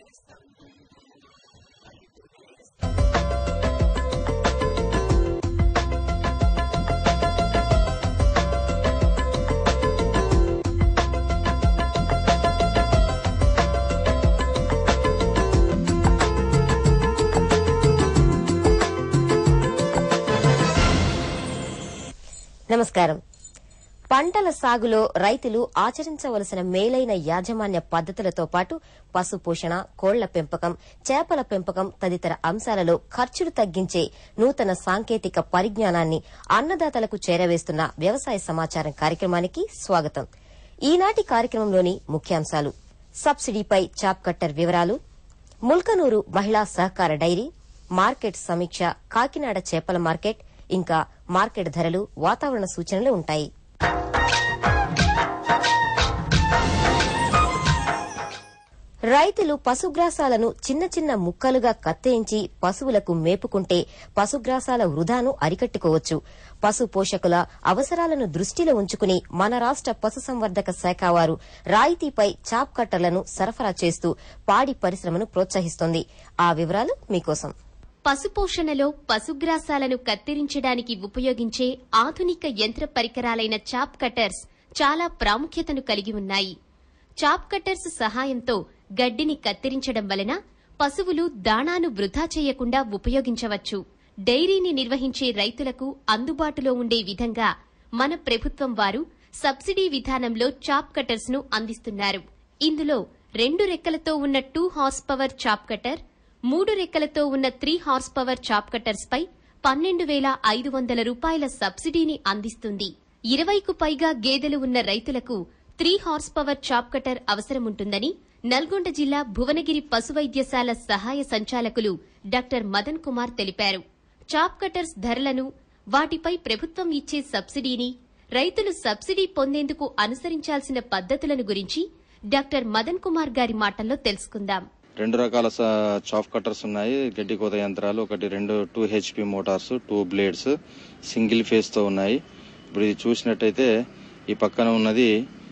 నమస్కారం పంటల సాగులో రైతులు ఆచరించవలసిన మేలైన యాజమాన్య పద్దతులతో పాటు పశు పోషణ కోళ్ల పెంపకం చేపల పెంపకం తదితర అంశాలలో ఖర్చులు తగ్గించే నూతన సాంకేతిక పరిజ్ఞానాన్ని అన్నదాతలకు చేరవేస్తున్న వ్యవసాయ సమాచారం కార్యక్రమానికి స్వాగతం ఈనాటి కార్యక్రమంలోని ముఖ్యాంశాలు సబ్సిడీపై చాప్ కట్టర్ వివరాలు ముల్కనూరు మహిళా సహకార డైరీ మార్కెట్ సమీక్ష కాకినాడ చేపల మార్కెట్ ఇంకా మార్కెట్ ధరలు వాతావరణ సూచనలు ఉంటాయి రైతులు పశుగ్రాసాలను చిన్న చిన్న ముక్కలుగా కత్తిరించి పశువులకు మేపుకుంటే పశుగ్రాసాల వృధాను అరికట్టుకోవచ్చు పశు పోషకుల అవసరాలను దృష్టిలో ఉంచుకుని మన రాష్ట పశుసంవర్ధక శాఖ వారు రాయితీపై చాప్ కట్టర్లను సరఫరా చేస్తూ పాడి పరిశ్రమను ప్రోత్సహిస్తోంది ఆ వివరాలు మీకోసం పశుపోషణలో పశుగ్రాసాలను కత్తిరించడానికి ఉపయోగించే ఆధునిక యంత్ర పరికరాలైన చాప్ కట్టర్స్ చాలా ప్రాముఖ్యతను కలిగి ఉన్నాయి చాప్ కట్టర్స్ సహాయంతో గడ్డిని కత్తిరించడం వలన పశువులు దాణాను వృధా చేయకుండా ఉపయోగించవచ్చు డైరీని నిర్వహించే రైతులకు అందుబాటులో ఉండే విధంగా మన ప్రభుత్వం వారు సబ్సిడీ విధానంలో చాప్ కట్టర్స్ ను అందిస్తున్నారు ఇందులో రెండు రెక్కలతో ఉన్న two horse power chop cutter మూడు రెక్కలతో ఉన్న three horse power chop cutters పై పన్నెండు వేల ఐదు వందల రూపాయల సబ్సిడీని అందిస్తుంది ఇరవైకు పైగా గేదెలు ఉన్న రైతులకు three horse power chop cutter అవసరముంటుందని నల్గొండ జిల్లా భువనగిరి పశు వైద్యశాల సహాయ సంచాలకులు డాక్టర్ మదన్ కుమార్ తెలిపారు చాప్ కటర్స్ ధరలను వాటిపై ప్రభుత్వం ఇచ్చే సబ్సిడీని రైతులు సబ్సిడీ పొందేందుకు అనుసరించాల్సిన పద్ధతులను గురించి డాక్టర్ మదన్ కుమార్ గారి మాటల్లో తెలుసుకుందాం రెండు రకాల స- చాప్ కట్టర్స్ ఉన్నాయి గడ్డి కోత యంత్రాలు ఒకటి రెండు two HP motors two blades single phase తో ఉన్నాయి ఇప్పుడు ఇది చూసినట్టయితే ఈ పక్కన ఉన్నది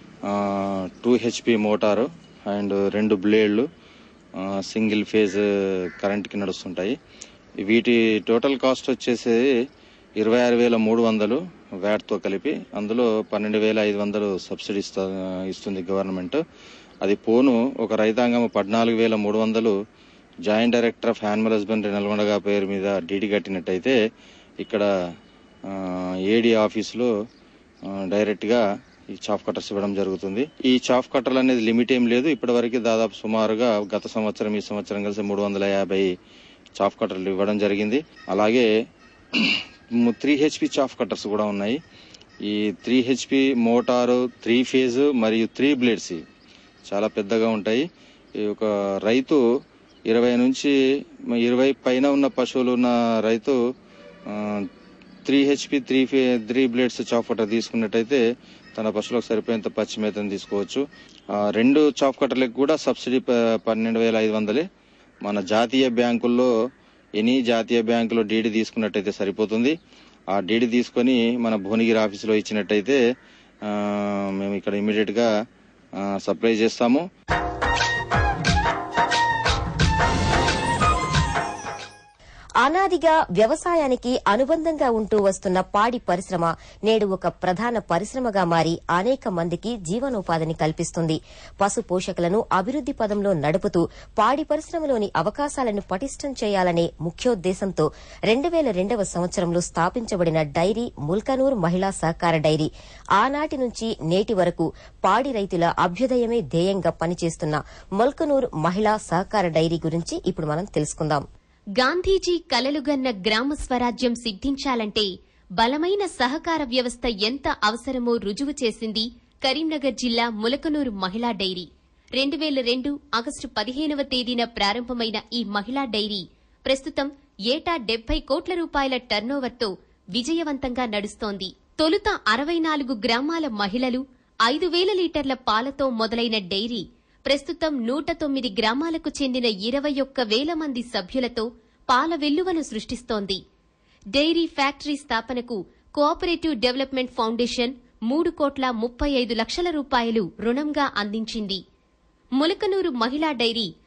టూ హెచ్పి మోటారు అండ్ రెండు బ్లేడ్లు ఆ, సింగిల్ ఫేజ్ కరెంట్ కి నడుస్తుంటాయి వీటి టోటల్ కాస్ట్ వచ్చేసి ఇరవై ఆరు వేల మూడు వందలు వ్యాట్ తో కలిపి అందులో పన్నెండు వేల ఐదు వందలు సబ్సిడీ ఇస్తా- ఇస్తుంది గవర్నమెంట్ అది పోను ఒక రైతాంగం పద్నాలుగు వేల మూడు వందలు joint director of animal husbandry నల్గొండగా పేరు మీద డీడీ కట్టినట్టయితే ఇక్కడ ఏడీ ఆఫీసులో ఆ, డైరెక్ట్ గా ఈ చాఫ్ కట్టర్స్ ఇవ్వడం జరుగుతుంది ఈ చాఫ్ కట్టర్లు అనేది లిమిట్ ఏం లేదు ఇప్పటివరకు దాదాపు సుమారుగా గత సంవత్సరం ఈ సంవత్సరం కలిసి మూడు వందల యాభై చాఫ్ కట్టర్లు ఇవ్వడం జరిగింది అలాగే త్రీ హెచ్పి చాఫ్ కట్టర్స్ కూడా ఉన్నాయి ఈ three HP motor three phase మరియు త్రీ బ్లేడ్స్ ఇవి. చాలా పెద్దగా ఉంటాయి ఈ ఒక రైతు ఇరవై నుంచి ఇరవై పైన ఉన్న పశువులు ఉన్న రైతు three HP three phase three blades chop cutter తీసుకున్నట్టయితే తన పశువులకు సరిపోయేంత పచ్చి మేతను తీసుకోవచ్చు ఆ, రెండు చాప్ కట్టర్లకు కూడా సబ్సిడీ ప- పన్నెండు వేల ఐదు వందలే మన జాతీయ బ్యాంకుల్లో ఎనీ జాతీయ బ్యాంకులో డీడీ తీసుకున్నట్టయితే సరిపోతుంది ఆ డీడీ తీసుకొని మన భువనగిరి ఆఫీసులో ఇచ్చినట్టయితే ఆ, మేము ఇక్కడ ఇమీడియట్ గా ఆ, సప్లై చేస్తాము అనాదిగా వ్యవసాయానికి అనుబంధంగా ఉంటూ వస్తున్న పాడి పరిశ్రమ నేడు ఒక ప్రధాన పరిశ్రమగా మారి అనేక మందికి జీవనోపాధిని కల్పిస్తుంది పశు పోషకులను అభివృద్ది పదంలో నడుపుతూ పాడి పరిశ్రమలోని అవకాశాలను పటిష్టం చేయాలనే ముఖ్యోద్దేశంతో రెండు వేల రెండవ సంవత్సరంలో స్థాపించబడిన డైరీ ముల్కనూర్ మహిళా సహకార డైరీ ఆనాటి నుంచి నేటి వరకు పాడి రైతుల అభ్యుదయమే ధ్యేయంగా పనిచేస్తున్న ముల్కనూర్ మహిళా సహకార డైరీ గురించి ఇప్పుడు మనం తెలుసుకుందాం గాంధీజీ కలలుగన్న గ్రామ స్వరాజ్యం సిద్ధించాలంటే బలమైన సహకార వ్యవస్థ ఎంత అవసరమో రుజువు చేసింది కరీంనగర్ జిల్లా ములకనూరు మహిళా డైరీ రెండు వేల రెండు ఆగస్టు పదిహేనవ తేదీన ప్రారంభమైన ఈ మహిళా డైరీ ప్రస్తుతం ఏటా డెబ్బై కోట్ల రూపాయల టర్నోవర్తో విజయవంతంగా నడుస్తోంది తొలుత అరవై నాలుగు గ్రామాల మహిళలు ఐదు వేల లీటర్ల పాలతో మొదలైన డైరీ ప్రస్తుతం నూట తొమ్మిది గ్రామాలకు చెందిన ఇరవై ఒక్క వేల మంది సభ్యులతో పాల వెల్లువను సృష్టిస్తోంది డైరీ ఫ్యాక్టరీ స్థాపనకు కోఆపరేటివ్ డెవలప్మెంట్ ఫౌండేషన్ మూడు కోట్ల ముప్పై ఐదు లక్షల రూపాయలు రుణంగా అందించింది ములకనూరు మహిళా డైరీ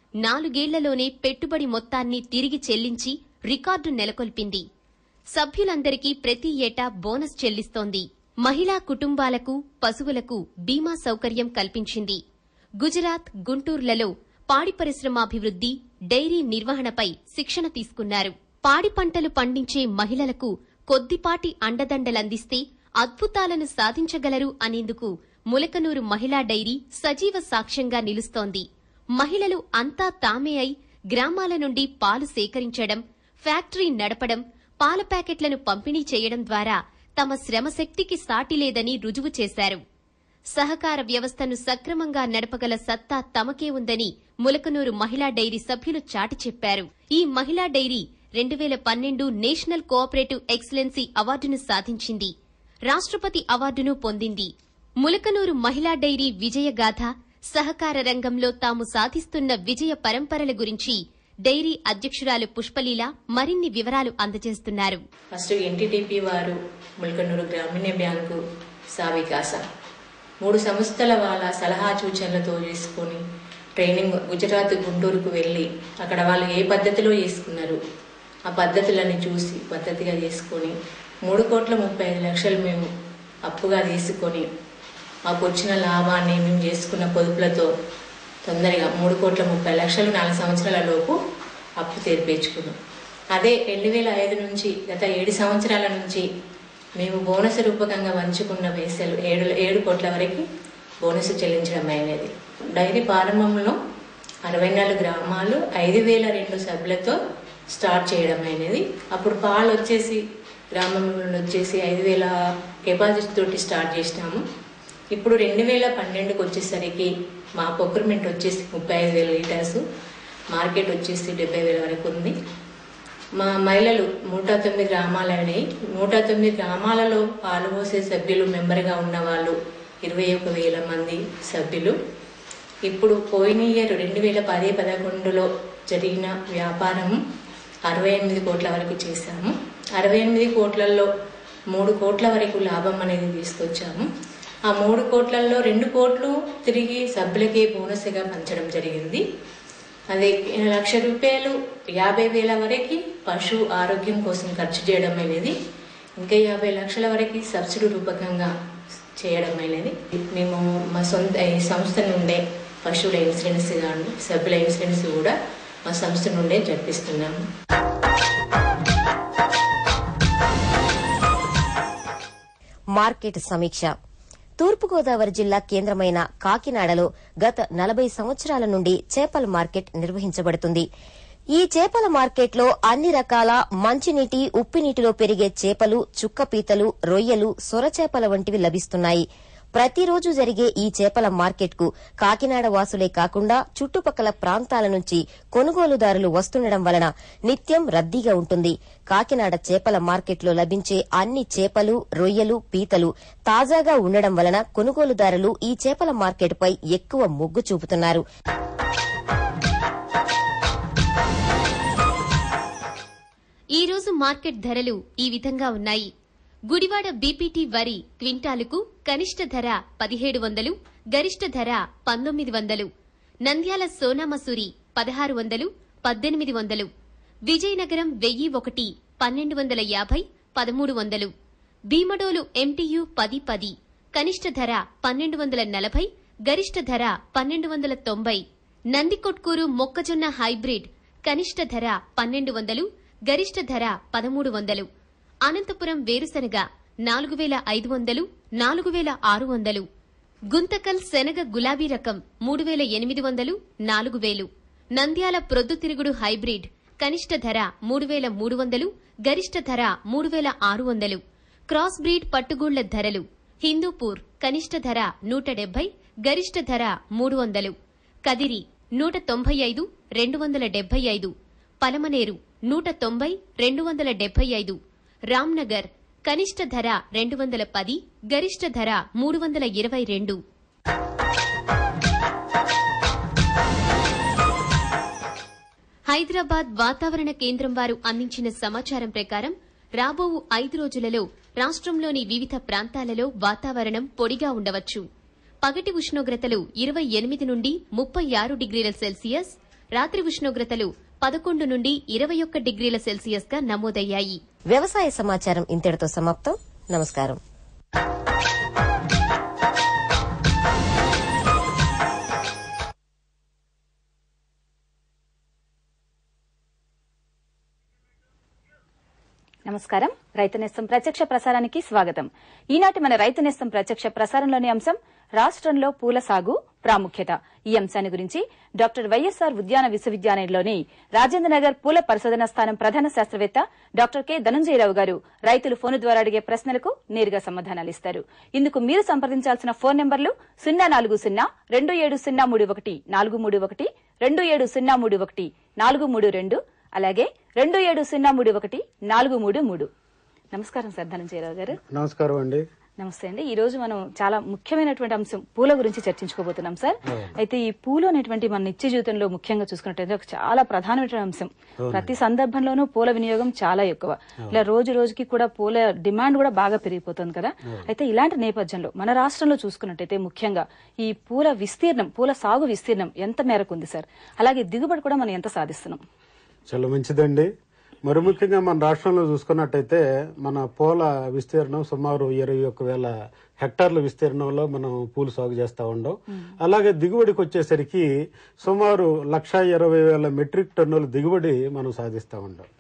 నాలుగేళ్లలోనే పెట్టుబడి మొత్తాన్ని తిరిగి చెల్లించి రికార్డు నెలకొల్పింది సభ్యులందరికీ ప్రతి ఏటా బోనస్ చెల్లిస్తోంది మహిళా కుటుంబాలకు పశువులకు బీమా సౌకర్యం కల్పించింది గుజరాత్ గుంటూరులలో పాడి పరిశ్రమాభివృద్ది డైరీ నిర్వహణపై శిక్షణ తీసుకున్నారు పాడి పంటలు పండించే మహిళలకు కొద్దిపాటి అండదండలందిస్తే అద్భుతాలను సాధించగలరు అనేందుకు ములకనూరు మహిళా డైరీ సజీవ సాక్ష్యంగా నిలుస్తోంది మహిళలు అంతా తామే అయి గ్రామాల నుండి పాలు సేకరించడం ఫ్యాక్టరీ నడపడం పాల ప్యాకెట్లను పంపిణీ చేయడం ద్వారా తమ శ్రమశక్తికి సాటి లేదని రుజువు చేశారు సహకార వ్యవస్థను సక్రమంగా నడపగల సత్తా తమకే ఉందని ములకనూరు మహిళా డైరీ సభ్యులు చాటి చెప్పారు ఈ మహిళా డైరీ రెండు వేల పన్నెండు నేషనల్ కోఆపరేటివ్ ఎక్సలెన్సీ అవార్డును సాధించింది రాష్ట్రపతి అవార్డును పొందింది ములకనూరు మహిళా డైరీ విజయగాథ సహకార రంగంలో తాము సాధిస్తున్న విజయ పరంపరల గురించి డైరీ అధ్యక్షురాలు పుష్పలీల మరిన్ని వివరాలు అందజేస్తున్నారు ఫస్ట్ ఎన్టీటీపీ వారు ముల్కనూరు గ్రామీణ బ్యాంకు సావికాస మూడు సంస్థల వాళ్ళ సలహా సూచనలతో చేసుకొని ట్రైనింగ్ గుజరాత్ గుంటూరుకు వెళ్ళి అక్కడ వాళ్ళు ఏ పద్ధతిలో చేసుకున్నారు ఆ పద్ధతులని చూసి పద్ధతిగా చేసుకొని మూడు కోట్ల ముప్పై ఐదు లక్షలు మేము అప్పుగా తీసుకొని మాకు వచ్చిన లాభాన్ని మేము చేసుకున్న పొదుపులతో తొందరగా మూడు కోట్ల ముప్పై లక్షలు నాలుగు సంవత్సరాల లోపు అప్పు తీర్పేచుకున్నాం అదే రెండు వేల ఐదు నుంచి గత ఏడు సంవత్సరాల నుంచి మేము బోనస్ రూపకంగా వంచుకున్న పైసలు ఏడు ఏడు కోట్ల వరకు బోనస్ చెల్లించడం అయినది డైరీ ప్రారంభంలో అరవై నాలుగు గ్రామాలు ఐదు వేల రెండు సభ్యులతో స్టార్ట్ చేయడం అయినది అప్పుడు పాలు వచ్చేసి గ్రామంలో వచ్చేసి ఐదు వేల కెపాసిటీ తోటి స్టార్ట్ చేసినాము ఇప్పుడు రెండు వేల పన్నెండుకి వచ్చేసరికి మా ప్రొక్యూర్మెంట్ వచ్చేసి ముప్పై ఐదు వేల లీటర్స్ మార్కెట్ వచ్చేసి డెబ్బై వేల వరకు ఉంది మా మహిళలు నూట తొమ్మిది గ్రామాలు అయినాయి నూట తొమ్మిది గ్రామాలలో పాలు పోసే సభ్యులు మెంబర్గా ఉన్న వాళ్ళు ఇరవై ఒక వేల మంది సభ్యులు ఇప్పుడు పోయిన ఇయర్ రెండు వేల పది పదకొండులో జరిగిన వ్యాపారం అరవై ఎనిమిది కోట్ల వరకు చేశాము అరవై ఎనిమిది కోట్లలో మూడు కోట్ల వరకు లాభం అనేది తీసుకొచ్చాము ఆ మూడు కోట్లలో రెండు కోట్లు తిరిగి సభ్యులకే బోనస్గా పంచడం జరిగింది అదే లక్ష రూపాయలు యాభై వేల వరకు పశు ఆరోగ్యం కోసం ఖర్చు చేయడం అనేది ఇంకా యాభై లక్షల వరకు సబ్సిడీ రూపకంగా చేయడం అనేది మేము మా సొంత ఈ సంస్థ నుండే పశువుల ఇన్సూరెన్స్ కానీ సభ్యుల ఇన్సూరెన్స్ కూడా మా సంస్థ నుండే జరిపిస్తున్నాము మార్కెట్ సమీక్ష తూర్పుగోదావరి జిల్లా కేంద్రమైన కాకినాడలో గత నలభై సంవత్సరాల నుండి చేపల మార్కెట్ నిర్వహించబడుతుంది ఈ చేపల మార్కెట్లో అన్ని రకాల మంచినీటి ఉప్పినీటిలో పెరిగే చేపలు చుక్కపీతలు రొయ్యలు సొరచేపల వంటివి లభిస్తున్నాయి ప్రతిరోజు జరిగే ఈ చేపల మార్కెట్కు కాకినాడ వాసులే కాకుండా చుట్టుపక్కల ప్రాంతాల నుంచి కొనుగోలుదారులు వస్తుండడం వలన నిత్యం రద్దీగా ఉంటుంది కాకినాడ చేపల మార్కెట్లో లభించే అన్ని చేపలు రొయ్యలు పీతలు తాజాగా ఉండడం వలన కొనుగోలుదారులు ఈ చేపల మార్కెట్పై ఎక్కువ మొగ్గు చూపుతున్నారు ఈ రోజు మార్కెట్ ధరలు ఈ విధంగా ఉన్నాయి గుడివాడ బీపీటీ వరి క్వింటాలుకు కనిష్ట ధర పదిహేడు వందలు గరిష్ట ధర పంతొమ్మిది వందలు నంద్యాల సోనా మసూరి పదహారు వందలు పద్దెనిమిది వందలు విజయనగరం వెయ్యి ఒకటి పన్నెండు వందల యాభై పదమూడు వందలు భీమడోలు ఎంటీయు పది పది కనిష్ట ధర పన్నెండు వందల నలభై గరిష్ట ధర పన్నెండు వందల తొంభై నందికొట్కూరు మొక్కజొన్న హైబ్రిడ్ కనిష్ట ధర పన్నెండు వందలు గరిష్ట ధర పదమూడు వందలు అనంతపురం వేరుశనగ నాలుగు వేల ఐదు వందలు నాలుగు వేల ఆరు వందలు గుంతకల్ శనగ గులాబీ రకం మూడు వేల ఎనిమిది వందలు నాలుగు వేలు నంద్యాల ప్రొద్దుతిరుగుడు హైబ్రిడ్ కనిష్ట ధర మూడు వేల మూడు వందలు గరిష్ట ధర మూడు వేల ఆరు వందలు క్రాస్ బ్రీడ్ పట్టుగూళ్ల ధరలు హిందూపూర్ కనిష్ట ధర నూట డెబ్బై గరిష్ట ధర మూడు వందలు కదిరి నూట తొంభై ఐదు రెండు వందల డెబ్బై ఐదు పలమనేరు నూట తొంభై రెండు వందల డెబ్బై ఐదు రామ్నగర్ కనిష్ట ధర రెండు వందల పది గరిష్ట ధర మూడు వందల ఇరవై రెండు హైదరాబాద్ వాతావరణ కేంద్రం వారు అందించిన సమాచారం ప్రకారం రాబో ఐదు రోజులలో రాష్ట్రంలోని వివిధ ప్రాంతాలలో వాతావరణం పొడిగా ఉండవచ్చు పగటి ఉష్ణోగ్రతలు ఇరవై ఎనిమిది నుండి ముప్పై ఆరు డిగ్రీల సెల్సియస్ రాత్రి ఉష్ణోగ్రతలు పదకొండు నుండి ఇరవై ఒక్క డిగ్రీల సెల్సియస్ గా నమోదయ్యాయి వ్యవసాయ సమాచారం ఇంతటితో సమాప్తం నమస్కారం నమస్కారం రైతు నేస్తం ప్రత్యక్ష ప్రసారానికి స్వాగతం ఈనాటి మన రైతు నేస్తం ప్రత్యక్ష ప్రసారంలోని అంశం రాష్ట్రంలో పూల సాగు ప్రాముఖ్యత ఈ అంశాన్ని గురించి డాక్టర్ వైఎస్ఆర్ ఉద్యాన విశ్వవిద్యాలయంలోని రాజేంద్రనగర్ పూల పరిశోధనా స్థానం ప్రధాన శాస్త్రవేత్త డాక్టర్ కె ధనంజయరావు గారు రైతులు ఫోన్ ద్వారా అడిగే ప్రశ్నలకు నేరుగా సమాధానాలు ఇస్తారు ఇందుకు మీరు సంప్రదించాల్సిన ఫోన్ నెంబర్లు సున్నా నాలుగు సున్నా రెండు ఏడు సున్నా మూడు ఒకటి నాలుగు మూడు ఒకటి రెండు ఏడు సున్నా మూడు ఒకటి నాలుగు మూడు రెండు అలాగే రెండు ఏడు సున్నా మూడు ఒకటి నాలుగు మూడు మూడు నమస్కారం సార్ ధనంజయరావు గారు నమస్కారం అండి నమస్తే అండి ఈ రోజు మనం చాలా ముఖ్యమైనటువంటి అంశం పూల గురించి చర్చించుకోబోతున్నాం సార్ అయితే ఈ పూలు అనేటువంటి మన నిత్య జీవితంలో ముఖ్యంగా చూసుకున్నట్టయితే ఒక చాలా ప్రధానమైన అంశం ప్రతి సందర్భంలోనూ పూల వినియోగం చాలా ఎక్కువ ఇలా రోజు రోజుకి కూడా పూల డిమాండ్ కూడా బాగా పెరిగిపోతుంది కదా అయితే ఇలాంటి నేపథ్యంలో మన రాష్ట్రంలో చూసుకున్నట్టయితే ముఖ్యంగా ఈ పూల విస్తీర్ణం పూల సాగు విస్తీర్ణం ఎంత మేరకు ఉంది సార్ అలాగే దిగుబడి కూడా మనం ఎంత సాధిస్తున్నాం చాలా మంచిదండి మరి ముఖ్యంగా మన రాష్ట్రంలో చూసుకున్నట్టయితే మన పూల విస్తీర్ణం సుమారు ఇరవై ఒక్క వేల హెక్టార్ల విస్తీర్ణంలో మనం పూలు సాగు చేస్తా ఉండం అలాగే దిగుబడికి వచ్చేసరికి సుమారు లక్ష ఇరవై వేల మెట్రిక్ టన్నుల దిగుబడి మనం సాధిస్తా ఉండం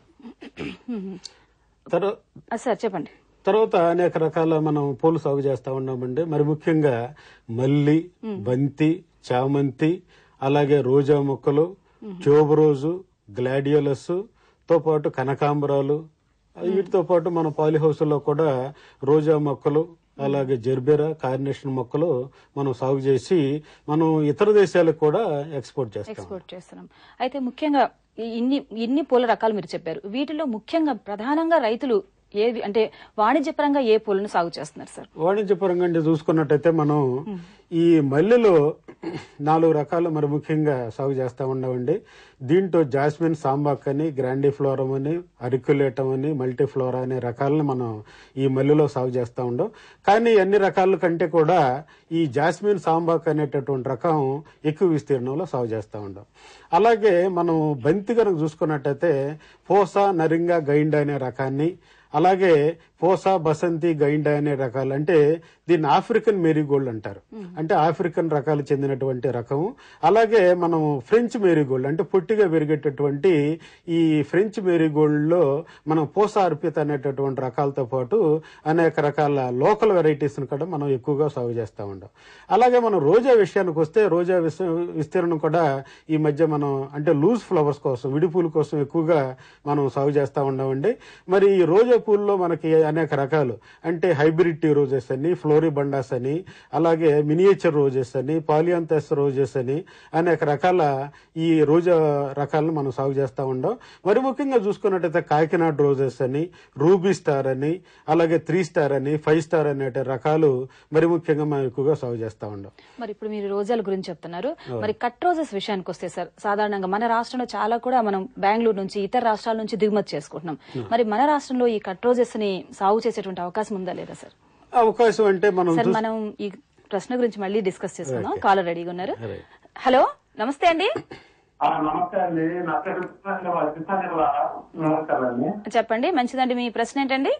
తర్వా- ఆ, సార్ చెప్పండి తర్వాత అనేక రకాల మనం పూలు సాగు చేస్తా ఉన్నామండి మరి ముఖ్యంగా మల్లి బంతి చామంతి అలాగే రోజా మొక్కలు ట్యూబరోజు గ్లాడియోలస్ తో పాటు కనకాంబరాలు వీటితో పాటు మన పాలి హౌస్ లో కూడా రోజా మొక్కలు అలాగే జెర్బెరా కార్నేషన్ మొక్కలు మనం సాగు చేసి మనం ఇతర దేశాలకు కూడా ఎక్స్పోర్ట్ చేస్తాం ఎక్స్పోర్ట్ చేస్తున్నాం అయితే ముఖ్యంగా ఈ ఇన్ని ఇన్ని పూల రకాలు మీరు చెప్పారు వీటిలో ముఖ్యంగా ప్రధానంగా రైతులు ఏవి అంటే వాణిజ్యపరంగా ఏ పూలను సాగు చేస్తున్నారు సార్ వాణిజ్యపరంగా అంటే చూసుకున్నట్టయితే మనం ఈ మల్లెలో నాలుగు రకాలు మరి ముఖ్యంగా సాగు చేస్తా ఉన్నామండి దీంట్లో జాస్మిన్ సాంబాక్ అని గ్రాండిఫ్లోరం అని అరికులేటం అని మల్టీఫ్లోరా అనే రకాలను మనం ఈ మల్లెలో సాగు చేస్తా ఉండం కానీ అన్ని రకాల కంటే కూడా ఈ జాస్మిన్ సాంబాక్ అనేటటువంటి రకం ఎక్కువ విస్తీర్ణంలో సాగు చేస్తా ఉండం అలాగే మనం బంతి కనుక చూసుకున్నట్టయితే పోసా నరింగా గైండ అనే రకాన్ని అలాగే పోసా బసంతి గైండ అనే రకాలు అంటే దీన్ని ఆఫ్రికన్ మేరీగోల్డ్ అంటారు అంటే ఆఫ్రికన్ రకాలు చెందినటువంటి రకము అలాగే మనం ఫ్రెంచ్ మేరీగోల్డ్ అంటే పొట్టిగా పెరిగేటటువంటి ఈ ఫ్రెంచ్ మేరీగోల్డ్ లో మనం పోసా అర్పిత అనేటటువంటి రకాలతో పాటు అనేక రకాల లోకల్ వెరైటీస్ కూడా మనం ఎక్కువగా సాగు చేస్తా ఉంటాం అలాగే మనం రోజా విషయానికి వస్తే రోజా విస్- విస్తీర్ణం కూడా ఈ మధ్య మనం అంటే లూజ్ ఫ్లవర్స్ కోసం విడిపూల కోసం ఎక్కువగా మనం సాగు చేస్తా ఉన్నామండి మరి ఈ రోజా పూల్లో మనకి అనేక రకాలు అంటే హైబ్రిడ్ టీ రోజెస్ అని ఫ్లోరీ బండాస్ అని అలాగే మినియేచర్ రోజెస్ అని పాలియాంతస్ రోజెస్ అని అనేక రకాల ఈ రోజా రకాలను మనం సాగు చేస్తా ఉండం మరి ముఖ్యంగా చూసుకున్నట్టయితే కాకినాడ రోజెస్ అని రూబీ స్టార్ అని అలాగే త్రీ స్టార్ అని ఫైవ్ స్టార్ అనే రకాలు మరి ముఖ్యంగా మనం ఎక్కువగా సాగు చేస్తా ఉండం మరి ఇప్పుడు మీరు రోజాల గురించి చెప్తున్నారు మరి కట్ రోజెస్ విషయానికి వస్తే సార్ సాధారణంగా మన రాష్ట్రంలో చాలా కూడా మనం బెంగళూరు నుంచి ఇతర రాష్ట్రాల నుంచి దిగుమతి చేసుకుంటున్నాం మరి మన రాష్ట్రంలో ఈ కట్ రోజెస్ ని సాగు చేసేటువంటి అవకాశం ఉందా లేదా సార్ అవకాశం అంటే మనం సార్ చూస్- మనం ఈ ప్రశ్న గురించి మళ్ళీ డిస్కస్ చేసుకుందాం కాలర్ రెడీగా ఉన్నారు హలో నమస్తే అండి ఆ, నమస్తే అండి నా పేరు కృష్ణ కృష్ణ నమస్కారం అండి చెప్పండి మంచిదండి మీ ప్రశ్న ఏంటండి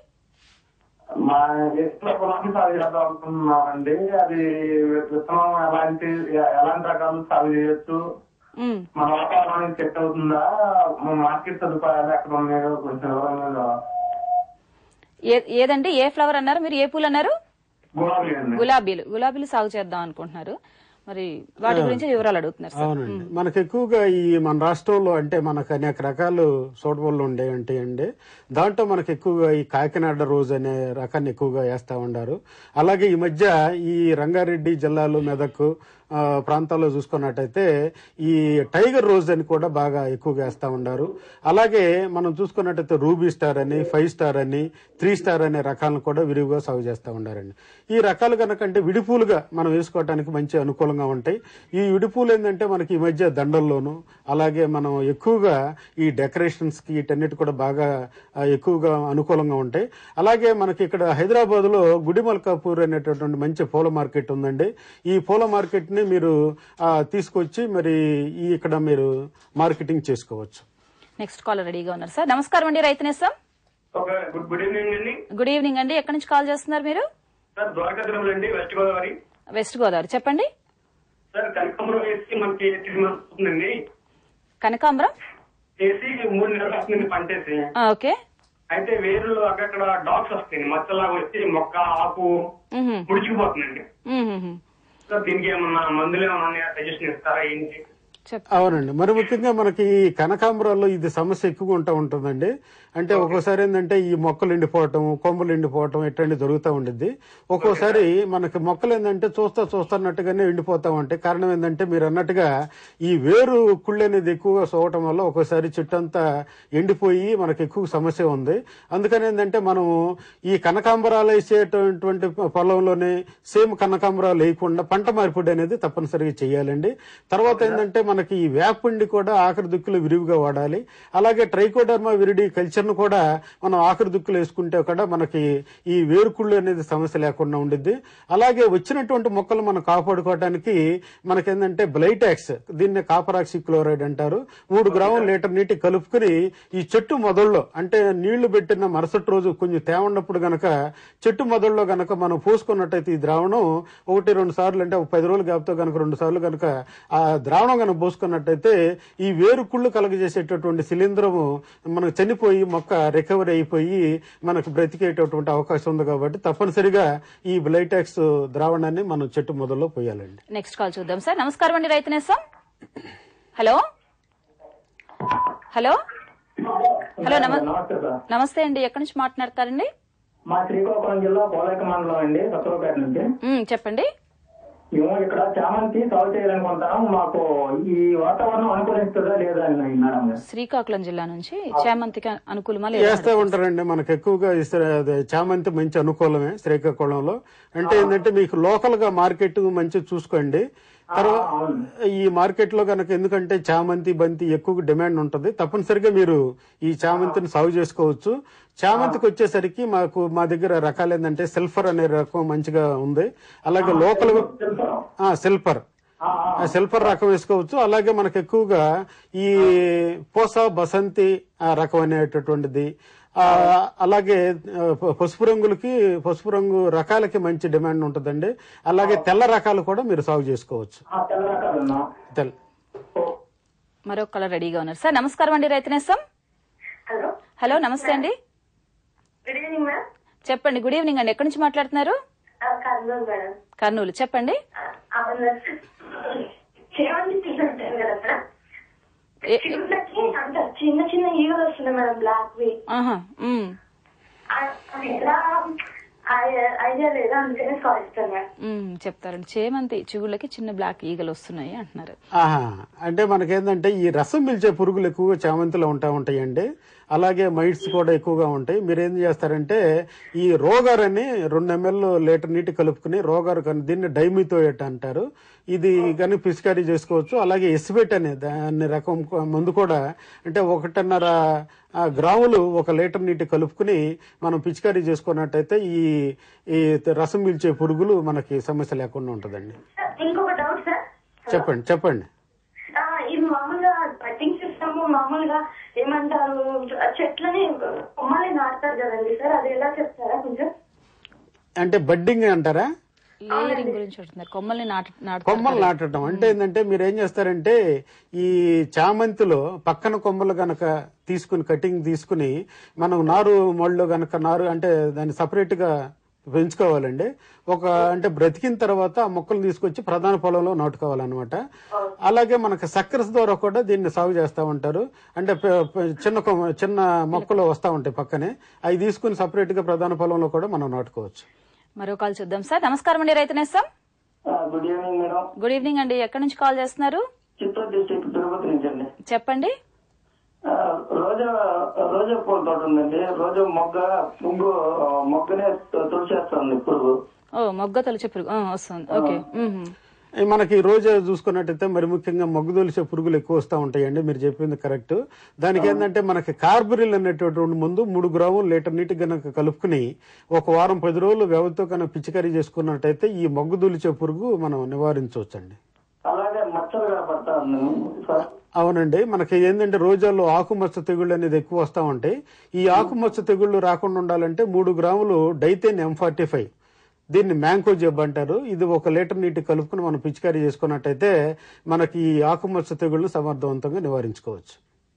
మా ఎక్కడ పొలాన్ని సాగు చేద్దాం అనుకుంటున్నామండి అది విత్తనం ఎలాంటి ఎలాంటి రకాలు సాగు చేయొచ్చు ఉమ్, మన వాతావరణానికి సెట్ అవుతుందా మన మార్కెట్ సదుపాయాలు ఎక్కడ ఉన్నాయో కొంచెం వివరంగా ఏ- ఏదండి ఏ ఫ్లవర్ అన్నారు మీరు ఏ పూలు అన్నారు గులాబీ అండి గులాబీలు గులాబీలు సాగు చేద్దాం అనుకుంటున్నారు మరి వాటి గురించి వివరాలు అడుగుతున్నారు సార్ అవునండి మనకు ఎక్కువగా ఈ మన రాష్ట్రంలో అంటే మనకు అనేక రకాలు సూటబుల్ ఉండే ఉంటాయండి దాంట్లో మనకు ఎక్కువగా ఈ కాకినాడ రోజ్ అనే రకాన్ని ఎక్కువగా వేస్తా ఉండారు అలాగే ఈ మధ్య ఈ రంగారెడ్డి జిల్లాలో మెదక్ ఆ, ప్రాంతాల్లో చూసుకున్నట్టయితే ఈ టైగర్ రోజ్ అని కూడా బాగా ఎక్కువగా వేస్తా ఉండారు అలాగే మనం చూసుకున్నట్టయితే రూబీ స్టార్ అని ఫైవ్ స్టార్ అని త్రీ స్టార్ అనే రకాలను కూడా విరివిగా సాగు చేస్తూ ఉండారండి ఈ రకాలు కనుకంటే విడిపూలుగా మనం వేసుకోవడానికి మంచి అనుకూలంగా ఉంటాయి ఈ విడిపూలు ఏంటంటే మనకి ఈ మధ్య దండల్లోను అలాగే మనం ఎక్కువగా ఈ డెకరేషన్స్ కి వీటన్నిటి కూడా బాగా ఆ, ఎక్కువగా అనుకూలంగా ఉంటాయి అలాగే మనకి ఇక్కడ హైదరాబాద్ లో గుడిమల్కాపూర్ అనేటటువంటి మంచి పూల మార్కెట్ ఉందండి ఈ పూల మార్కెట్ ని మొక్కల్ని మీరు ఆ, తీసుకొచ్చి మరి ఈ ఇక్కడ మీరు మార్కెటింగ్ చేసుకోవచ్చు నెక్స్ట్ కాలర్ రెడీగా ఉన్నారు సార్ నమస్కారం అండి రైతునేస్తాం ఒక గుడ్ గుడ్ ఈవినింగ్ అండి గుడ్ ఈవినింగ్ అండి ఎక్కడి నుంచి కాల్ చేస్తున్నారు మీరు సార్ ద్వారకా తిరుమల అండి వెస్ట్ గోదావరి వెస్ట్ గోదావరి చెప్పండి సార్ కనకాంబరం వేసి మనకి త్రీ మంత్స్ అవుతుందండి కనకాంబరం వేసి మూడు నెలలు వస్తుంది పంట వేసి ఆ, ఓకే అయితే వేర్లు అక్కడక్కడ డాగ్స్ వస్తాయి మచ్చలాగా వచ్చి మొక్క ఆకు మ్హూ. ముడిచిపోతుందండి మ్హూ. సార్ దీనికి ఏమన్నా మందులు ఏమన్నా సజెషన్ ఇస్తారా ఏంటి చెప్ అవునండి మరి ముఖ్యంగా మనకి ఈ కనకాంబరాల్లో ఇది సమస్య ఎక్కువగా ఉంటా ఉంటుందండి అంటే ఒక్కోసారి ఏంటంటే ఈ మొక్కలు ఎండిపోవటం కొమ్మలు ఎండిపోవటం ఇట్లాంటి జరుగుతూ ఉండిద్ది ఒక్కోసారి మనకి మొక్కలు ఏంటంటే చూస్తా చూస్తున్నట్టుగానే ఎండిపోతా ఉంటాయి కారణం ఏంటంటే మీరు అన్నట్టుగా ఈ వేరు కుళ్ళు అనేది ఎక్కువగా సోవటం వల్ల ఒక్కోసారి చెట్టు అంతా ఎండిపోయి మనకి ఎక్కువ సమస్య ఉంది అందుకని ఏంటంటే మనం ఈ కనకాంబరాలు వేసేటటువంటి పొలంలోనే సేమ్ కనకాంబరాలు వేయకుండా పంట మార్పిడి అనేది తప్పనిసరిగా చేయాలండి తర్వాత ఏంటంటే మనకి ఈ వేపండి కూడా ఆఖరి దుక్కులు విరివిగా వాడాలి అలాగే ట్రైకోడర్మా విరిడి కల్చర్ ను కూడా మనం ఆఖరి దుక్కులు వేసుకుంటే కూడా మనకి ఈ వేరుకుళ్ళు అనేది సమస్య లేకుండా ఉండిద్ది అలాగే వచ్చినటువంటి మొక్కలు మనం కాపాడుకోవడానికి మనకేంటంటే బ్లైటాక్స్ దీన్ని కాపరాక్సి క్లోరైడ్ అంటారు మూడు గ్రాముల లీటర్ నీటి కలుపుకుని ఈ చెట్టు మొదల్లో అంటే నీళ్లు పెట్టిన మరుసటి రోజు కొంచెం తేమ ఉన్నప్పుడు గనక చెట్టు మొదల్లో గనక మనం పోసుకున్నట్టయితే ఈ ద్రావణం ఒకటి రెండు సార్లు అంటే ఒక పది రోజులు గ్యాప్తో గనక రెండు సార్లు గనక ఆ ద్రావణం గనక పోసుకున్నట్టయితే ఈ వేరు కుళ్ళు కలగజేసేటటువంటి శిలీంధ్రము మనకు చనిపోయి మొక్క రికవరీ అయిపోయి మనకు బ్రతికేటటువంటి అవకాశం ఉంది కాబట్టి తప్పనిసరిగా ఈ బ్లైటాక్స్ ద్రావణాన్ని మనం చెట్టు మొదల్లో పోయాలండి నెక్స్ట్ కాల్ చూద్దాం సార్ నమస్కారం అండి రైతునేస్తాం హలో హలో హలో నమ- నమస్తే సార్ నమస్తే అండి ఎక్కడి నుంచి మాట్లాడతారండి మా శ్రీకాకుళం జిల్లా పోలేక మండలం అండి సత్తులపేట నుంచి మ్, చెప్పండి మేము ఇక్కడ చామంతి సాగు చేయాలనుకుంటాం మాకు ఈ వాతావరణం అనుకూలిస్తుందా లేదా అని మేడం గారు. శ్రీకాకుళం జిల్లా నుంచి చేమంతికి అనుకూలమా లేదా వేస్తూ ఉంటారండి మనకు ఎక్కువగా ఇస్త- అదే చామంతి మంచి అనుకూలమే శ్రీకాకుళంలో అంటే ఏంటంటే మీకు లోకల్ గా మార్కెట్ మంచి చూసుకోండి తర్వాత ఈ మార్కెట్ లో కనుక ఎందుకంటే చామంతి బంతి ఎక్కువ డిమాండ్ ఉంటది తప్పనిసరిగా మీరు ఈ చామంతిని సాగు చేసుకోవచ్చు చామంతికి వచ్చేసరికి మాకు మా దగ్గర రకాలు ఏంటంటే సిల్ఫర్ అనే రకం మంచిగా ఉంది అలాగే లోకల్ సిల్ఫర్ ఆ సిల్ఫర్ రకం వేసుకోవచ్చు అలాగే మనకు ఎక్కువగా ఈ పోస బసంతి ఆ రకం అనేటటువంటిది ఆ, అలాగే ఆ, ప- పసుపు రంగులకి పసుపు రంగు రకాలకి మంచి డిమాండ్ ఉంటుందండి అలాగే తెల్ల రకాలు కూడా మీరు సాగు చేసుకోవచ్చు ఆ తెల్ల రకాలు ఉన్నా తెల్ల మరో కలర్ రెడీగా ఉన్నారు సార్ నమస్కారం అండి రైతునేస్తాం హలో హలో నమస్తే అండి గుడ్ ఈవినింగ్ మేడం చెప్పండి గుడ్ ఈవినింగ్ అండి ఎక్కడి నుంచి మాట్లాడుతున్నారు కర్నూలు మేడం కర్నూలు చెప్పండి అవును చేయండి తీసుకుంటాను కదా అక్కడ ఏ- చిన్నకి అంత చిన్న చిన్న ఈగలు వస్తున్నాయి మేడం బ్లాక్ వి ఆహా మ్, ఆ- అది ఎలా ఐ- ఐడియా లేదా అందుకనే కాల్ ఇస్తాను మేడం మ్, చెప్తారండి చేమంతి చిగుళ్ళకి చిన్న బ్లాక్ ఈగలు వస్తున్నాయి అంటున్నారు ఆహా అంటే మనకేంటంటే ఈ రసం పిలిచే పురుగులు ఎక్కువగా చామంతిలో ఉంటా ఉంటాయండి అలాగే మైట్స్ కూడా ఎక్కువగా ఉంటాయి మీరు ఏం చేస్తారంటే ఈ రోగార్ అని రెండు ఎంఎల్ లీటర్ నీటి కలుపుకుని రోగారు కానీ దీన్ని డైమితోయట్ అంటారు ఇది కానీ పిచికారీ చేసుకోవచ్చు అలాగే ఎస్బెట్ అనే దాని రకం కొ- మందు కూడా అంటే ఒకటిన్నర ఆ, గ్రాములు ఒక లీటర్ నీటి కలుపుకుని మనం పిచికారీ చేసుకున్నట్టయితే ఈ ఈ రసం పీల్చే పురుగులు మనకి సమస్య లేకుండా ఉంటుందండి ఇంకొక డౌట్ సార్ చెప్పండి చెప్పండి ఆ, ఇది మామూలుగా కటింగ్ సిస్టమ్ మామూలుగా ఏమంటారు చెట్లని కొమ్మల్ని నాటుతారు కదండి సార్ అది ఎలా చెప్తారా కొంచెం అంటే బడ్డింగ్ అంటారా లేయరింగ్ గురించి అంటున్నారు కొమ్మల్ని నాటు నాటు కొమ్మలు నాటడం అంటే ఏంటంటే మీరు ఏం చేస్తారంటే ఈ చామంతిలో పక్కన కొమ్మలు గనక తీసుకుని కటింగ్ తీసుకుని మనం నారు మొళ్ళు గనక నారు అంటే దాన్ని సపరేట్ గా పెంచుకోవాలండి ఒక అంటే బ్రతికిన తర్వాత ఆ మొక్కలు తీసుకొచ్చి ప్రధాన పొలంలో నాటుకోవాలన్నమాట అలాగే మనకు సక్కరస్ ద్వారా కూడా దీన్ని సాగు చేస్తూ ఉంటారు అంటే పె- పె- చిన్న కొమ్మ- చిన్న మొక్కలు వస్తూ ఉంటాయి పక్కనే అవి తీసుకుని సపరేట్ గా ప్రధాన పొలంలో కూడా మనం నాటుకోవచ్చు మరో కాల్ చూద్దాం సార్ నమస్కారం అండి రైతునేస్తాం good evening madam good evening అండి ఎక్కడి నుంచి కాల్ చేస్తున్నారు చిత్తూరు డిస్టిక్ తిరుపతి నుంచి అండి చెప్పండి ఆ, రోజా రోజా పూల తోట ఉందండి రోజా మొగ్గ పువ్వు ఆ, మొగ్గనే తొ- తుడిచేస్తుంది పురుగు ఓ మొగ్గ తొలిచే పురుగు ఆ, వస్తుంది ఓకే మ్మ్. ఈ మనకి ఈ రోజు చూసుకున్నట్టయితే మరి ముఖ్యంగా మొగ్గుదొలిసే పురుగులు ఎక్కువ వస్తూ ఉంటాయండి మీరు చెప్పింది కరెక్ట్ దానికి ఏంటంటే మనకి కార్బరిల్ అనేటటువంటి ముందు మూడు గ్రాములు లీటర్ నీటి గనక కలుపుకుని ఒక వారం పది రోజులు వ్యవధితో కనుక పిచికారీ చేసుకున్నట్టయితే ఈ మొగ్గుదొలిచే పురుగు మనం నివారించవచ్చండి కనపడతా ఉన్నాను సార్ అవునండి మనకి ఏంటంటే రోజాల్లో ఆకుమచ్చ తెగుళ్ళు అనేది ఎక్కువ వస్తా ఉంటాయి ఈ ఆకుమచ్చ తెగుళ్ళు రాకుండా ఉండాలంటే మూడు గ్రాములు డైతేన్ ఎం ఫార్టీ ఫైవ్ దీన్ని మ్యాంకో జబ్ అంటారు ఇది ఒక లీటర్ నీటి కలుపుకుని మనం పిచికారీ చేసుకున్నట్టయితే మనకి ఈ ఆకుమచ్చ తెగుళ్ళు సమర్థవంతంగా నివారించుకోవచ్చు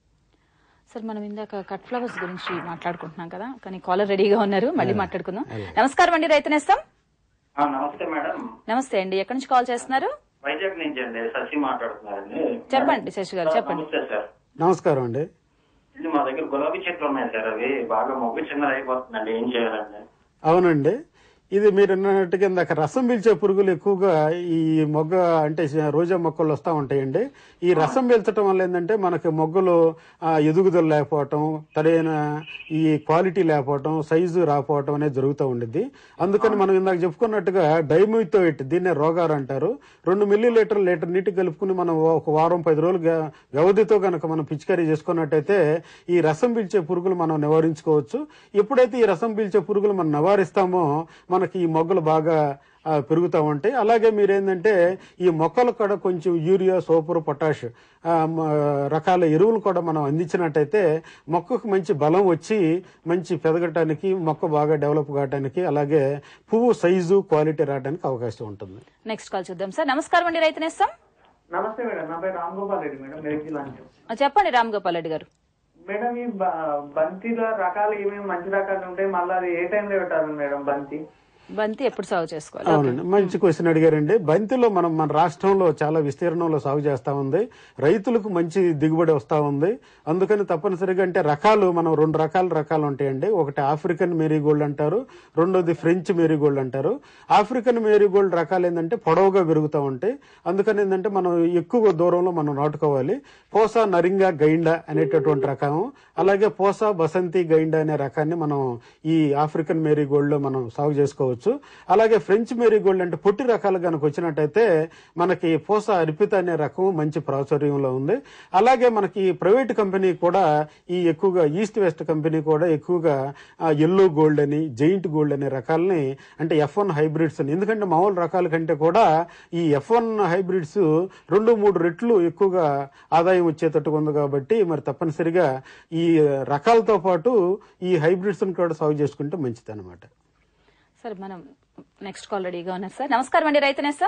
సార్ మనం ఇందాక కట్ ఫ్లవర్స్ గురించి మాట్లాడుకుంటున్నాం కదా కానీ కాలర్ రెడీగా ఉన్నారు మళ్ళీ మాట్లాడుకుందాం నమస్కారం అండి రైతునేస్తాం ఆ, నమస్తే మేడం నమస్తే అండి ఎక్కడి నుంచి కాల్ చేస్తున్నారు వైజాగ్ నుంచి అండి శశి మాట్లాడుతున్నారండి చెప్పండి శశి గారు చెప్పండి నమస్తే సార్ నమస్కారం అండి ఇది మా దగ్గర గులాబీ చెట్లు ఉన్నాయి సార్ అవి బాగా మొగ్గు చిన్నది అయిపోతుందండి ఏం చేయాలండి అవునండి ఇది మీరు అన్నట్టుగా ఇందాక రసం పీల్చే పురుగులు ఎక్కువగా ఈ మొగ్గ అంటే రోజా మొక్కలు వస్తూ ఉంటాయండి ఈ రసం పీల్చడం వల్ల ఏంటంటే మనకి మొగ్గలు ఆ, ఎదుగుదల లేకపోవటం సరైన ఈ క్వాలిటీ లేకపోవటం సైజు రాకపోవటం అనేది జరుగుతూ ఉండిద్ది అందుకని మనం ఇందాక చెప్పుకున్నట్టుగా డైమిథోయిట్ దీన్నే రోగారు అంటారు రెండు మిల్లీ లీటర్ లీటర్ నీటి కలుపుకుని మనం ఒక వారం పది రోజులు గ- వ్యవధితో గనక మనం పిచికారీ చేసుకున్నట్టయితే ఈ రసం పీల్చే పురుగులు మనం నివారించుకోవచ్చు ఎప్పుడైతే ఈ రసం పీల్చే పురుగులు మనం నివారిస్తామో మనకి ఈ మొగ్గలు బాగా ఆ, పెరుగుతూ ఉంటాయి అలాగే మీరేంటంటే ఈ మొక్కలు కూడా కొంచెం యూరియా సూపర్ పొటాష్ ఆ, మ- రకాల ఎరువులు కూడా మనం అందించినట్టయితే మొక్కకు మంచి బలం వచ్చి మంచి పెరగటానికి మొక్క బాగా డెవలప్ కావడానికి అలాగే పువ్వు సైజు క్వాలిటీ రావడానికి అవకాశం ఉంటుంది నెక్స్ట్ కాల్ చూద్దాం సార్ నమస్కారం అండి రైతునేస్తాం నమస్తే మేడం నా పేరు రామ్ గోపాల్ రెడ్డి మేడం మేడ్చి లాంటి ఆ, చెప్పండి రామ్ గోపాల్ రెడ్డి గారు మేడం ఈ బ- బంతిలో రకాలు ఏమేమి మంచి రకాలు ఉంటాయి మళ్ళీ అది ఏ టైంలో పెట్టాలి మేడం బంతి బంతి ఎప్పుడు సాగు చేసుకోవాలి అవునండి మంచి క్వశ్చన్ అడిగారండి బంతిలో మనం మన రాష్ట్రంలో చాలా విస్తీర్ణంలో సాగు చేస్తా ఉంది రైతులకు మంచి దిగుబడి వస్తా ఉంది అందుకని తప్పనిసరిగా అంటే రకాలు మనం రెండు రకాల రకాలు ఉంటాయండి ఒకటి ఆఫ్రికన్ మేరీగోల్డ్ అంటారు రెండోది ఫ్రెంచ్ మేరీగోల్డ్ అంటారు ఆఫ్రికన్ మేరీగోల్డ్ రకాలు ఏంటంటే పొడవుగా పెరుగుతూ ఉంటాయి అందుకని ఏంటంటే మనం ఎక్కువ దూరంలో మనం నాటుకోవాలి పోసా నరింగా గైండ అనేటటువంటి రకం అలాగే పోసా బసంతి గైండ అనే రకాన్ని మనం ఈ ఆఫ్రికన్ మేరీగోల్డ్ లో మనం సాగు చేసుకోవచ్చు అలాగే ఫ్రెంచ్ మేరీగోల్డ్ అంటే పొట్టి రకాలు కనుక వచ్చినట్టయితే మనకి పోసా అర్పిత అనే రకం మంచి ప్రాచుర్యంలో ఉంది అలాగే మనకి ప్రైవేట్ కంపెనీ కూడా ఈ ఎక్కువగా ఈస్ట్ వెస్ట్ కంపెనీ కూడా ఎక్కువగా ఎల్లో గోల్డ్ అని జైంట్ గోల్డ్ అనే రకాలని అంటే ఎఫ్ వన్ హైబ్రిడ్స్ అని ఎందుకంటే మామూలు రకాల కంటే కూడా ఈ ఎఫ్ వన్ హైబ్రిడ్స్ రెండు మూడు రెట్లు ఎక్కువగా ఆదాయం వచ్చేటట్టుగా ఉంది కాబట్టి మరి తప్పనిసరిగా ఈ రకాలతో పాటు ఈ హైబ్రిడ్స్ కూడా సాగు చేసుకుంటే మంచిది అనమాట సార్ మనం నెక్స్ట్ కాల్ రెడీగా ఉన్నారు సార్ నమస్కారం అండి రైతునేస్తాం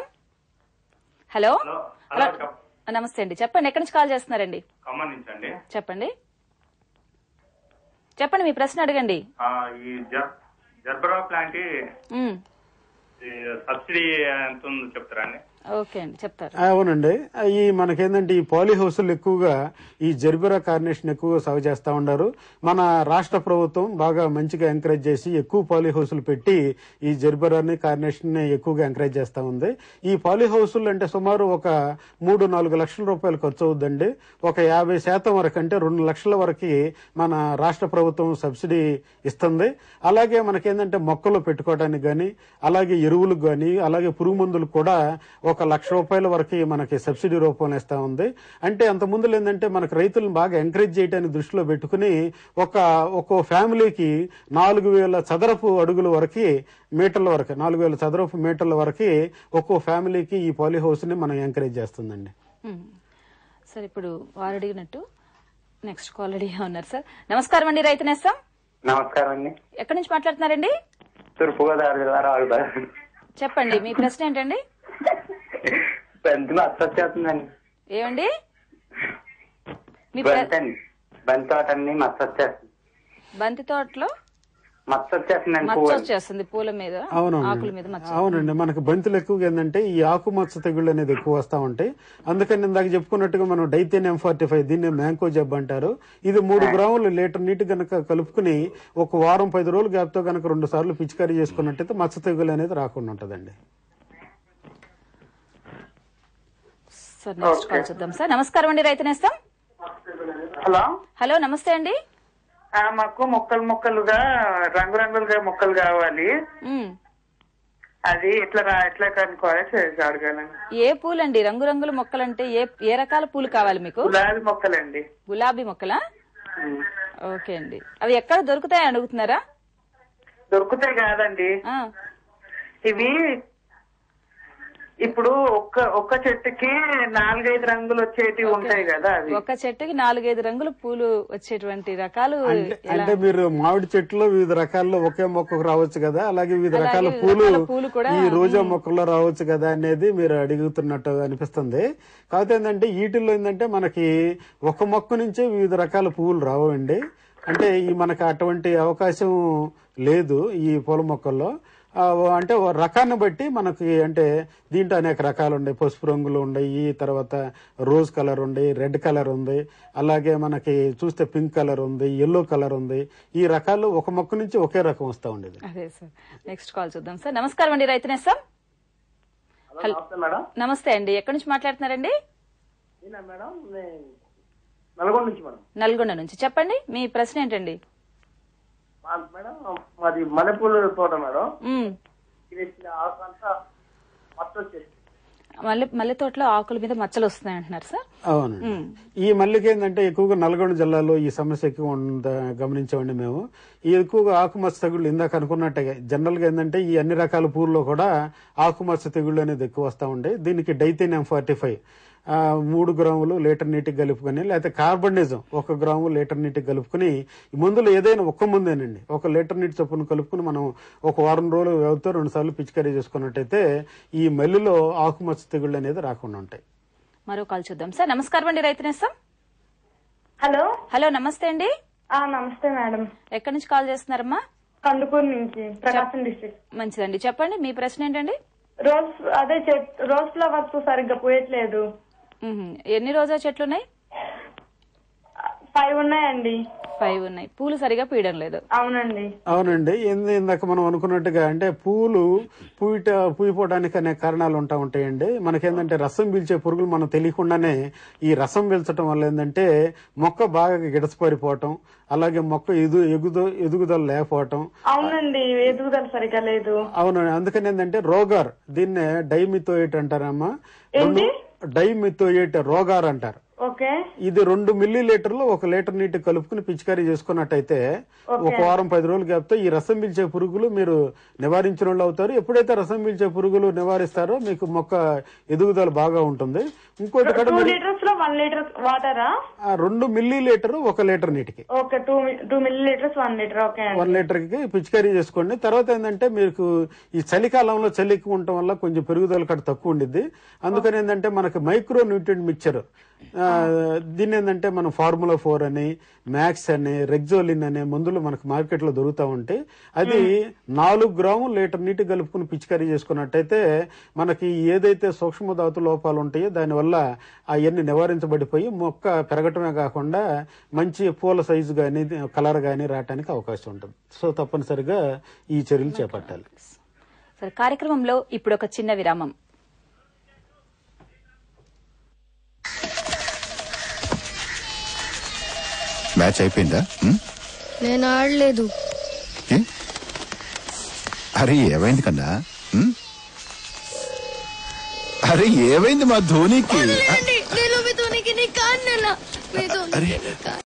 హలో హలో నమస్తే అండి చెప్పండి ఎక్కడి నుంచి కాల్ చేస్తున్నారండి ఖమ్మం నుంచి అండి చెప్పండి చెప్పండి మీ ప్రశ్న అడగండి ఆ, ఈ జర్- జర్బరా ప్లాంట్ ఉమ్, సబ్సిడీ ఎంత ఉందో చెప్తారా అండి ఓకే అండి చెప్తారు అవునండి ఈ మనకేందంటే ఈ పాలీ హౌసులు ఎక్కువగా ఈ జర్బెరా కార్నేషన్ ఎక్కువగా సాగు చేస్తా ఉన్నారు మన రాష్ట్ర ప్రభుత్వం బాగా మంచిగా ఎంకరేజ్ చేసి ఎక్కువ పాలీ హౌసులు పెట్టి ఈ జర్బెరాని కార్నేషన్ ని ఎక్కువగా ఎంకరేజ్ చేస్తా ఉంది ఈ పాలీ హౌసులు అంటే సుమారు ఒక మూడు నాలుగు లక్షల రూపాయలు ఖర్చు అవుద్దండి ఒక యాభై శాతం వరకు అంటే రెండు లక్షల వరకు మన రాష్ట్ర ప్రభుత్వం సబ్సిడీ ఇస్తుంది అలాగే మనకేందంటే మొక్కలు పెట్టుకోవడానికి గాని అలాగే ఎరువులకు గాని అలాగే పురుగు మందులు కూడా ఒక లక్ష రూపాయల వరకు మనకి సబ్సిడీ రూపంలో ఇస్తా ఉంది అంటే అంత ముందు ఏంటంటే మనకు రైతులను బాగా ఎంకరేజ్ చేయడానికి దృష్టిలో పెట్టుకుని ఒక ఒక్కో ఫ్యామిలీకి నాలుగు వేల చదరపు అడుగుల వరకు మీటర్ల వరకు నాలుగు వేల చదరపు మీటర్ల వరకు ఒక్కో ఫ్యామిలీకి ఈ పాలీ హౌస్ ని మనం ఎంకరేజ్ చేస్తుందండి ఉమ్. సార్ ఇప్పుడు వారు అడిగినట్టు నెక్స్ట్ కాల్ రెడీగా ఉన్నారు సార్ నమస్కారం అండి రైతునేస్తాం నమస్కారం అండి ఎక్కడి నుంచి మాట్లాడుతున్నారండి తూర్పుగోదావరి జిల్లా రావులపాలెం చెప్పండి మీ ప్రశ్న ఏంటండి బంతి మచ్చ వచ్చేస్తుందండి ఏమండి మీ ప్ర- బంతి అండి బంతి తోట అండి మచ్చ వచ్చేస్తుంది బంతి తోటలో మచ్చ వచ్చేస్తుందండి మచ్చ పువ్వు వచ్చేస్తుంది పూల మీద అవునవును ఆకుల మీద మచ్చ అవునండి మనకి బంతులు ఎక్కువగా ఏంటంటే ఈ ఆకుమచ్చ తెగుళ్ళు అనేది ఎక్కువ వస్తా ఉంటాయి అందుకని ఇందాక చెప్పుకున్నట్టుగా మనం డైతేన్ ఎం ఫార్టీ ఫైవ్ దీన్ని మ్యాంకో జబ్ అంటారు ఇది మూడు గ్రాములు లీటర్ నీటి గనక కలుపుకుని ఒక వారం పది రోజులు గ్యాప్ తో గనక రెండు సార్లు పిచికారీ చేసుకున్నట్టయితే మచ్చ తెగులు అనేది రాకుండా ఉంటదండి సార్ నెక్స్ట్ కాల్ చూద్దాం సార్ నమస్కారం అండి రైతునేస్తాం హలో హలో నమస్తే అండి ఆ, మాకు మొక్కలు మొక్కలుగా రంగురంగులుగా మొక్కలు కావాలి ఉమ్. అది ఎట్లా రా ఎట్లా కనుక్కోవాలి చేసి అడగాలని ఏ పూలండి రంగురంగుల మొక్కలంటే ఏ ఏ రకాల పూలు కావాలి మీకు గులాబీ మొక్కలండి గులాబీ మొక్కలా ఓకే అండి అవి ఎక్కడ దొరుకుతాయని అడుగుతున్నారా దొరుకుతాయి కాదండి ఆ, ఇవి ఇప్పుడు ఒక్క ఒక్క చెట్టుకి నాలుగైదు రంగులు వచ్చేటివి ఉంటాయి కదా అవి ఒక చెట్టుకి నాలుగైదు రంగుల పూలు వచ్చేటువంటి రకాలు అంటే ఎలా? అంటే మీరు మామిడి చెట్టులో వివిధ రకాల్లో ఒకే మొక్కకు రావచ్చు కదా అలాగే వివిధ అలాగే రకాల వివిధ పూలు రకాల పూలు కూడా, ఈ రోజా మొక్కల్లో రావచ్చు కదా అనేది మీరు అడుగుతున్నట్టు అనిపిస్తుంది కాకపోతే ఏంటంటే వీటిల్లో ఏంటంటే మనకి ఒక మొక్క నుంచే వివిధ రకాల పువ్వులు రావండి అంటే ఈ మనకి అటువంటి అవకాశం లేదు ఈ పూల మొక్కల్లో ఆ, అంటే ఓ రకాన్ని బట్టి మనకి అంటే దీంట్లో అనేక రకాలు ఉన్నాయి పసుపు రంగులు ఉన్నాయి తర్వాత రోజ్ కలర్ ఉంది రెడ్ కలర్ ఉంది అలాగే మనకి చూస్తే పింక్ కలర్ ఉంది ఎల్లో కలర్ ఉంది ఈ రకాలు ఒక మొక్క నుంచి ఒకే రకం వస్తూ ఉండేది అదే సార్ నెక్స్ట్ కాల్ చూద్దాం సార్ నమస్కారం అండి రైతునేస్తాం హలో నమస్తే మేడం నమస్తే అండి ఎక్కడి నుంచి మాట్లాడుతున్నారండి నేనా మేడం నేను నల్గొండ నుంచి మేడం నల్గొండ నుంచి చెప్పండి మీ ప్రశ్న ఏంటండి మా మేడం మాది మల్లెపూల తోట మేడం ఉమ్, ఇది ఆకంతా మొత్తం వచ్చేసి మల్లె మల్లె తోటలో ఆకుల మీద మచ్చలు వస్తున్నాయి అంటున్నారు సార్ అవును ఈ మల్లిక ఏంటంటే ఎక్కువగా నల్గొండ జిల్లాలో ఈ సమస్య ఎక్కువ ఉంద గమనించామండి మేము ఈ ఎక్కువగా ఆకుమచ్చ తెగుళ్ళు ఇందాక అనుకున్నట్టుగా జనరల్ గా ఏంటంటే ఈ అన్ని రకాల పూల్లో కూడా ఆకుమచ్చ తెగుళ్ళు అనేది ఎక్కువ వస్తూ ఉండే దీనికి డైతేనియం ఫార్టీ ఫైవ్ మూడు గ్రాములు లీటర్ నీటికి కలుపుకొని లేకపోతే కార్బనిజం ఒక గ్రాము లీటర్ నీటికి కలుపుకొని ఈ మందులు ఏదైనా ఒక్క ముందేనండి ఒక లీటర్ నీటి చొప్పున కలుపుకొని మనం ఒక వారం రోజులు వ్యవధితో రెండు సార్లు పిచికారీ చేసుకున్నట్టయితే ఈ మల్లిలో ఆకుమచ్చ తెగుళ్ళు అనేది రాకుండా ఉంటాయి మరో కాల్ చూద్దాం సార్ నమస్కారం అండి రైతునేస్తాం హలో హలో నమస్తే అండి నమస్తే మేడం ఎక్కడి నుంచి కాల్ చేస్తున్నారమ్మా కందుకూరు నుంచి ప్రకాశం డిస్ట్రిక్ట్ మంచిదండి చెప్పండి మీ ప్రశ్న ఏంటండి రోజ్ అదే చెట్ రోజ్ ఫ్లవర్స్ సరిగ్గా పూయట్లేదు ఉహుం. ఎన్ని రోజా చెట్లు ఉన్నాయి ఫైవ్ ఉన్నాయండి ఫైవ్ ఉన్నాయి పూలు సరిగా పీయడం లేదు అవునండి అవునండి ఎందు ఇందాక మనం అనుకున్నట్టుగా అంటే పూలు పూయిట పూయిపోవడానికి అనేక కారణాలు ఉంటా ఉంటాయండి మనకేంటంటే రసం పీల్చే పురుగులు మనం తెలియకుండానే ఈ రసం పీల్చడం వల్ల ఏంటంటే మొక్క బాగా గిడసపడిపోవటం అలాగే మొక్క ఎదు ఎగుదు ఎదుగుదల లేకపోవటం అవునండి ఎదుగుదల సరిగ్గా లేదు అవును అందుకని ఏంటంటే రోగార్ దీన్నే డైమిథోయేట్ అంటారమ్మా రెండు డైమిథోయేట్ రోగార్ అంటారు ఓకే ఇది రెండు మిల్లీ లీటర్లు ఒక లీటర్ నీటి కలుపుకుని పిచికారీ చేసుకున్నట్టయితే ఒక వారం పది రోజులు గ్యాప్తో ఈ రసం పీల్చే పురుగులు మీరు నివారించిన వాళ్ళు అవుతారు ఎప్పుడైతే రసం పీల్చే పురుగులు నివారిస్తారో మీకు మొక్క ఎదుగుదల బాగా ఉంటుంది ఇంకోటి కూడా టూ మీరు లీటర్స్ లో వన్ లీటర్ వాటరా ఆ రెండు మిల్లీ లీటర్ ఒక లీటర్ నీటికి okay two two millilitres one litre okay one litre కి పిచికారీ చేసుకోండి తర్వాత ఏంటంటే మీకు ఈ చలికాలంలో చలి ఎక్కువ ఉండటం వల్ల కొంచెం పెరుగుదల కట్ట తక్కువ ఉండిద్ది అందుకని ఏంటంటే మనకి మైక్రో న్యూట్రియంట్ మిక్చర్ దీన్ని ఏంటంటే మనం ఫార్ములా ఫోర్ అని మ్యాక్స్ అని రెగ్జోలిన్ అనే మందులు మనకు మార్కెట్ లో దొరుకుతా ఉంటాయి అది నాలుగు గ్రాములు లీటర్ నీటి కలుపుకుని పిచికారీ చేసుకున్నట్టయితే మనకి ఏదైతే సూక్ష్మ ధాతు లోపాలు ఉంటాయో దానివల్ల అవన్నీ నివారించబడిపోయి మొక్క పెరగటమే కాకుండా మంచి పూల సైజు గానీ కలర్ గానీ రావడానికి అవకాశం ఉంటుంది సో తప్పనిసరిగా ఈ చర్యలు చేపట్టాలి సరే కార్యక్రమంలో ఇప్పుడు ఒక చిన్న విరామం మ్యాచ్ అయిపోయిందా ఉమ్? నేను ఆడలేదు ఏ? అరే ఏమైంది కన్నా ఉమ్? అరే ఏమైంది మా ధోనికి నేను మీ ధోనికి నీ కాదు మీ ధోనికి నీ కాదు